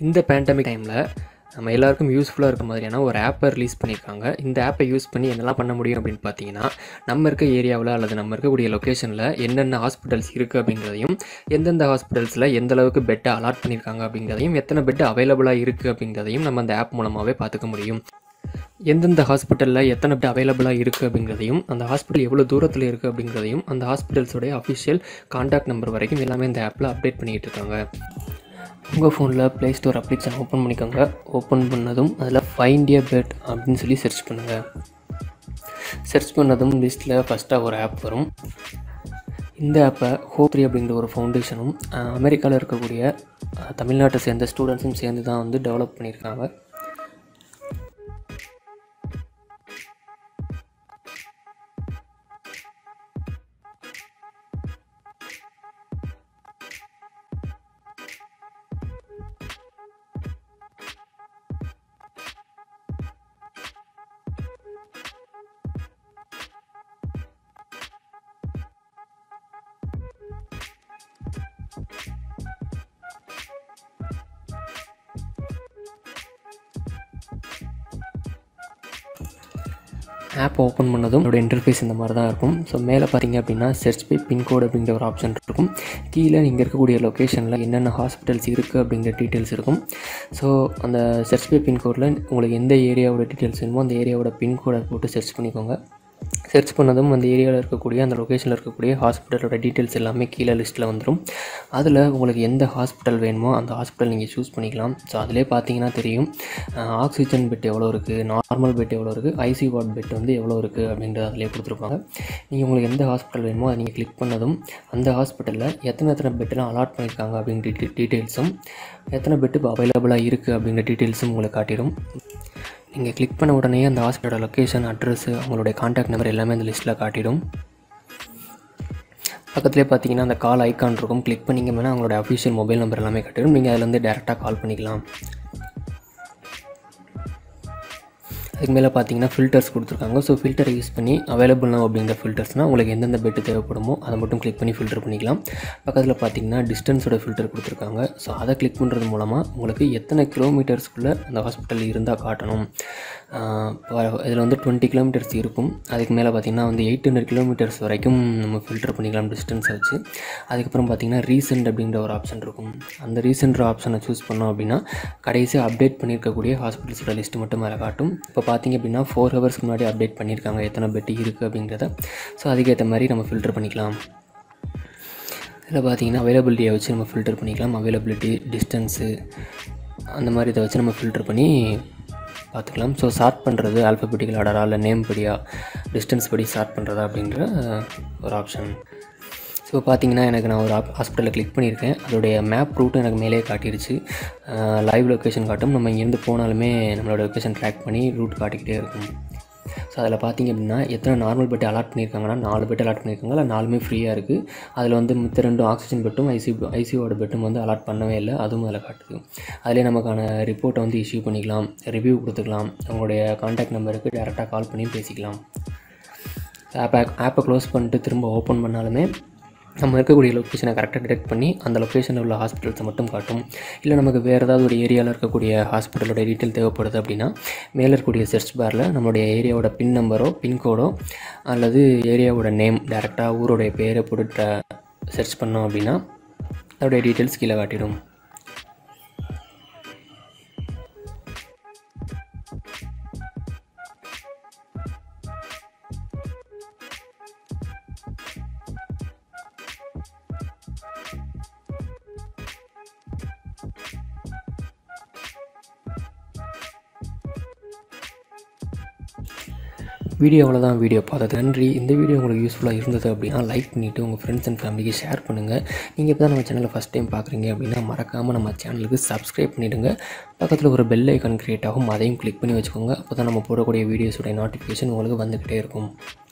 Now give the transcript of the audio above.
இந்த பேண்டமிக் டைமில் நம்ம எல்லாருக்கும் யூஸ்ஃபுல்லாக இருக்க மாதிரியான ஒரு ஆப்பை ரிலீஸ் பண்ணியிருக்காங்க இந்த ஆப்பை யூஸ் பண்ணி என்னெல்லாம் பண்ண முடியும் அப்படின்னு பார்த்தீங்கன்னா நம்ம இருக்க ஏரியாவில் அல்லது நம்ம இருக்கக்கூடிய லொக்கேஷனில் என்னென்ன ஹாஸ்பிட்டல்ஸ் இருக்குது அப்படிங்கிறதையும் எந்தெந்த ஹாஸ்பிட்டல்ஸில் எந்த அளவுக்கு பெட்டை அலாட் பண்ணியிருக்காங்க அப்படிங்கிறதையும் எத்தனை பெட் அவைலபிளாக இருக்குது அப்படிங்கிறதையும் நம்ம அந்த ஆப் மூலமாகவே பார்த்துக்க முடியும் எந்தெந்த ஹாஸ்பிட்டலில் எத்தனை பெட் அவைலபிளாக இருக்குது அப்படிங்கிறதையும் அந்த ஹாஸ்பிட்டல் எவ்வளோ தூரத்தில் இருக்குது அப்படிங்கிறதையும் அந்த ஹாஸ்பிட்டல்ஸோடைய அஃபிஷியல் காண்டாக்ட் நம்பர் வரைக்கும் எல்லாமே இந்த ஆப்பில் அப்டேட் பண்ணிகிட்டு இருக்காங்க உங்கள் ஃபோனில் ப்ளே ஸ்டோர் அப்ளிகேஷன் ஓப்பன் பண்ணிக்கோங்க ஓப்பன் பண்ணதும் அதில் ஃபைண்ட் எ பெட் அப்படின்னு சொல்லி சர்ச் பண்ணுங்கள் சர்ச் பண்ணதும் லிஸ்ட்டில் ஃபஸ்ட்டாக ஒரு ஆப் வரும் இந்த ஆப்பை ஹோப்ரி அப்படிங்கிற ஒரு ஃபவுண்டேஷனும் அமெரிக்காவில் இருக்கக்கூடிய அஹ், தமிழ்நாட்டை சேர்ந்த ஸ்டூடெண்ட்ஸும் சேர்ந்து தான் வந்து டெவலப் பண்ணியிருக்காங்க ஆப் ஓப்பன் பண்ணதும் அதோட இன்டர்ஃபேஸ் இந்த மாதிரி தான் இருக்கும் ஸோ மேலே பார்த்தீங்க அப்படின்னா சர்ச் பை பின்கோடு அப்படிங்கிற ஒரு ஆப்ஷன் இருக்கும் கீழே நீங்கள் இருக்கக்கூடிய லொக்கேஷனில் என்னென்ன ஹாஸ்பிட்டல்ஸ் இருக்குது அப்படிங்கிற டீட்டெயில்ஸ் இருக்கும் ஸோ அந்த சர்ச் பை பின்கோடில் உங்களுக்கு எந்த ஏரியாவோட டீட்டெயில்ஸ் வேணுமோ அந்த ஏரியாவோட பின்கோடை போட்டு சர்ச் பண்ணிக்கோங்க சர்ச் பண்ணதும் அந்த ஏரியாவில் இருக்கக்கூடிய அந்த லொக்கேஷனில் இருக்கக்கூடிய ஹாஸ்பிட்டலோட டீட்டெயில்ஸ் எல்லாமே கீழே லிஸ்ட்டில் வந்துடும் அதில் உங்களுக்கு எந்த ஹாஸ்பிட்டல் வேணுமோ அந்த ஹாஸ்பிட்டல் நீங்கள் சூஸ் பண்ணிக்கலாம் ஸோ அதிலே பார்த்தீங்கன்னா தெரியும் ஆக்சிஜன் பெட் எவ்வளோ இருக்குது நார்மல் பெட் எவ்வளோ இருக்குது ஐசி வார்ட் பெட் வந்து எவ்வளோ இருக்குது அப்படின்றத அதிலே கொடுத்துருப்பாங்க நீங்கள் உங்களுக்கு எந்த ஹாஸ்பிட்டல் வேணுமோ அதை நீங்கள் கிளிக் பண்ணதும் அந்த ஹாஸ்பிட்டலில் எத்தனை எத்தனை பெட்டெலாம் அலாட் பண்ணியிருக்காங்க அப்படிங்கிற டீட்டெயில்ஸும் எத்தனை பெட்டு இப்போ அவைலபிளாக இருக்குது அப்படிங்கிற டீட்டெயில்ஸும் உங்களுக்கு காட்டிடும் நீங்கள் கிளிக் பண்ண உடனே அந்த ஹாஸ்பிட்டலோட லொக்கேஷன் அட்ரஸ் அவங்களுடைய காண்டாக்ட் நம்பர் எல்லாமே அந்த லிஸ்ட்டில் காட்டிடும் பக்கத்துலேயே பார்த்தீங்கன்னா அந்த கால் ஐக்கான் இருக்கும் கிளிக் பண்ணிங்க அப்படின்னா அவங்களோட அஃபிஷியல் மொபைல் நம்பர் எல்லாமே காட்டிடும் நீங்கள் அதுலேருந்து டேரெக்டாக கால் பண்ணிக்கலாம் அதுக்கு மேலே பார்த்தீங்கன்னா ஃபில்டர்ஸ் கொடுத்துருக்காங்க ஸோ ஃபில்டரை யூஸ் பண்ணி அவைலபிள் now அப்படிங்கிற ஃபில்டர்ஸ்னால் உங்களுக்கு எந்தெந்த பெட்டு தேவைப்படுமோ அதை மட்டும் கிளிக் பண்ணி ஃபில்டர் பண்ணிக்கலாம் பக்கத்தில் பார்த்தீங்கன்னா டிஸ்டன்ஸோட ஃபில்டர் கொடுத்துருக்காங்க ஸோ அதை கிளிக் பண்ணுறது மூலமாக உங்களுக்கு எத்தனை கிலோமீட்டர்ஸ்க்குள்ளே அந்த ஹாஸ்பிட்டல் இருந்தால் காட்டணும் இதில் வந்து டுவெண்ட்டி கிலோமீட்டர்ஸ் இருக்கும் அதுக்கு மேலே பார்த்தீங்கன்னா வந்து எயிட் ஹண்ட்ரட் கிலோமீட்டர்ஸ் வரைக்கும் நம்ம ஃபில்டர் பண்ணிக்கலாம் டிஸ்டன்ஸை வச்சு அதுக்கப்புறம் பார்த்தீங்கன்னா ரீசெண்ட் அப்படின்ற ஒரு ஆப்ஷன் இருக்கும் அந்த ரீசெண்ட் ஆப்ஷனை சூஸ் பண்ணோம் அப்படின்னா கடைசியாக அப்டேட் பண்ணியிருக்கக்கூடிய ஹாஸ்பிட்டல்ஸோட லிஸ்ட் மட்டும் மேலே காட்டும் இப்போ பார்த்தீங்க அப்படின்னா ஃபோர் ஹவர்ஸ்க்கு முன்னாடி அப்டேட் பண்ணியிருக்காங்க எத்தனை பெட் இருக்குது அப்படிங்கிறத ஸோ அதுக்கேற்ற மாதிரி நம்ம ஃபில்டர் பண்ணிக்கலாம் இதில் பார்த்தீங்கன்னா அவைலபிலிட்டியை வச்சு நம்ம ஃபில்டர் பண்ணிக்கலாம் அவைலபிலிட்டி டிஸ்டன்ஸு அந்த மாதிரி இதை வச்சு நம்ம ஃபில்டர் பண்ணி பார்த்துக்கலாம் ஸோ சார்ட் பண்ணுறது ஆல்ஃபபெட்டிக்கல் ஆர்டரா இல்லை நேம் படியா டிஸ்டன்ஸ் படி சார்ட் பண்ணுறதா அப்படின்ற அஹ், ஒரு ஆப்ஷன் ஸோ பார்த்தீங்கன்னா எனக்கு நான் ஒரு ஹாஸ்பிட்டலில் கிளிக் பண்ணியிருக்கேன் அதோடைய மேப் ரூட்டும் எனக்கு மேலே காட்டிடுச்சு லைவ் லொக்கேஷன் காட்டும் நம்ம இங்கேருந்து போனாலுமே நம்மளோட லொக்கேஷன் ட்ராக் பண்ணி ரூட் காட்டிக்கிட்டே இருக்கும் ஸோ அதில் பார்த்தீங்க அப்படின்னா எத்தனை நார்மல் பெட் அலாட் பண்ணியிருக்காங்கன்னா நாலு பெட் அலாட் பண்ணியிருக்காங்க இல்லை நாலுமே ஃப்ரீயாக இருக்குது அதில் வந்து மித்த ரெண்டும் ஆக்சிஜன் பெட்டும் ஐசி ஐசியோட பெட்டும் வந்து அலாட் பண்ணவே இல்லை அதுவும் அதில் காட்டுது அதிலே நமக்கான ரிப்போர்ட்டை வந்து இஷ்யூ பண்ணிக்கலாம் ரிவ்யூ கொடுத்துக்கலாம் அவங்களுடைய காண்டாக்ட் நம்பருக்கு டேரெக்டாக கால் பண்ணி பேசிக்கலாம் ஆப்பை ஆப்பை க்ளோஸ் பண்ணிட்டு திரும்ப ஓப்பன் பண்ணாலுமே நம்ம இருக்கக்கூடிய லொக்கேஷனை கரெக்டாக டிடெக்ட் பண்ணி அந்த லொக்கேஷனில் உள்ள ஹாஸ்பிட்டல்ஸை மட்டும் காட்டும் இல்லை நமக்கு வேறு ஏதாவது ஒரு ஏரியாவில் இருக்கக்கூடிய ஹாஸ்பிட்டலோட டீட்டெயில் தேவைப்படுது அப்படின்னா மேலே இருக்கக்கூடிய சர்ச் பாரில் நம்மளுடைய ஏரியாவோட பின் நம்பரோ பின்கோடோ அல்லது ஏரியாவோட நேம் டேரெக்டாக ஊரோடைய பேரை போட்டு சர்ச் பண்ணோம் அப்படின்னா அதோடைய டீட்டெயில்ஸ் கீழே காட்டிடும் வீடியோ அவ்வளோதான் வீடியோ பார்த்தது நன்றி இந்த வீடியோ உங்களுக்கு யூஸ்ஃபுல்லாக இருந்தது அப்படின்னா லைக் பண்ணிவிட்டு உங்கள் ஃப்ரெண்ட்ஸ் அண்ட் ஃபேமிலிக்கு ஷேர் பண்ணுங்கள் நீங்கள் இப்போ தான் நம்ம சேனலை ஃபஸ்ட் டைம் பார்க்குறீங்க அப்படின்னா மறக்காமல் நம்ம சேனலுக்கு சப்ஸ்கிரைப் பண்ணிவிடுங்க பக்கத்தில் ஒரு பெல் ஐக்கான் க்ரியேட் ஆகும் அதையும் கிளிக் பண்ணி வச்சுக்கோங்க அப்போ தான் நம்ம போடக்கூடிய வீடியோஸோடைய நோட்டிஃபிகேஷன் உங்களுக்கு வந்துக்கிட்டே இருக்கும்